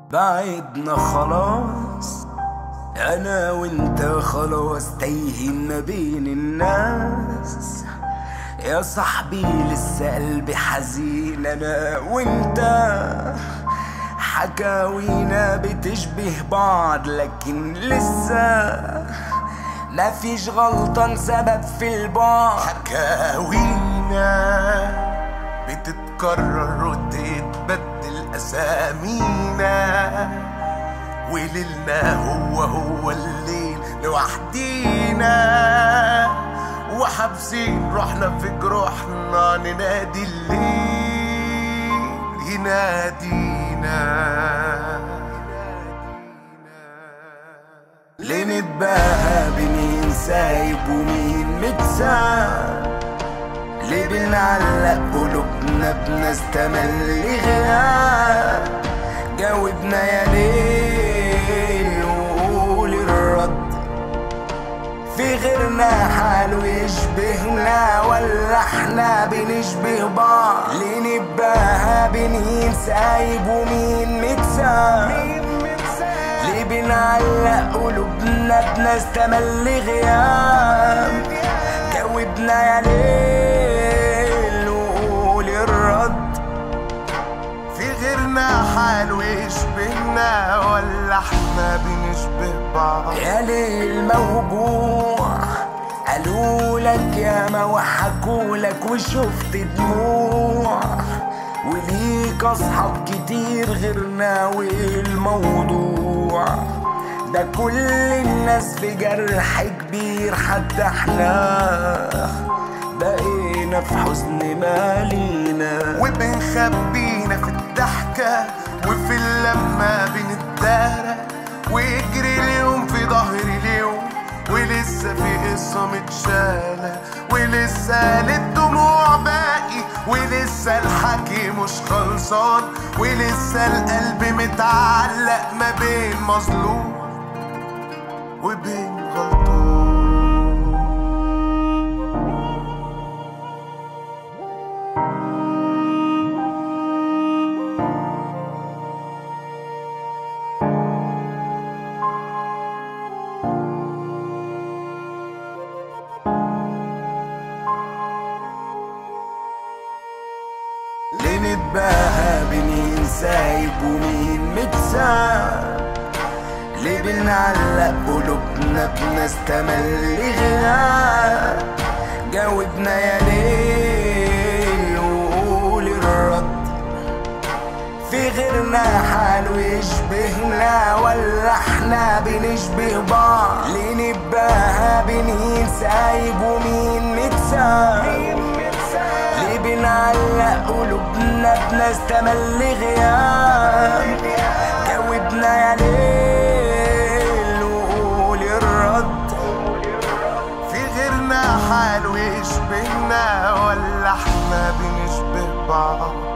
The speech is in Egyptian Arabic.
بعدنا خلاص انا وانت خلاص تايهين ما بين الناس يا صاحبي لسه قلبي حزين انا وانت حكاوينا بتشبه بعض لكن لسه ما فيش غلطة سبب في البعد حكاوينا بتتكرر وتتبدل أسامينا وليلنا هو هو الليل لوحدينا وحابسين روحنا في جروحنا ننادي الليل ينادينا ليه نتباهى بمين سايب ومين متساب ليه بنعلق قلوبنا بناس تملي غياب جاوبنا يا ليل وقول الرد في غيرنا حاله يشبهنا ولا احنا بنشبه بعض ليه نتباهى بمين سايب ومين متساب ليه بنعلق قلوبنا بناس تملي غياب جاوبنا يا ليل وقول الرد في غيرنا حاله يشبهنا ولا احنا بنشبه بعض يا ليل موجوع قالوا لك يا ما وحكوا لك وشفت دموع وليك اصحاب كتير غيرنا والموضوع ده كل الناس في جرح كبير حتى احنا بقينا في حزن مالينا وبنخبينا في الضحكة وفي اللمة بنتدارى ويجري اليوم في ظهر اليوم ولسه في قصة متشالة ولسه للدموع باقي ولسه الحكي مش خلصان ولسه القلب متعلق ما بين مظلوم وبين غلطان ليه نتباهى بمين سايب ومين متساب ليه بنعلق قلوبنا بناس تملي غياب جاوبنا يا ليل وقول الرد في غيرنا حاله يشبهنا ولا احنا بنشبه بعض ليه نتباهى بمين سايب ومين متساب ليه بنعلق قلوبنا بناس تملي غياب جاوبنا يا ليل وقول الرد في غيرنا حاله يشبهنا ولا احنا بنشبه بعض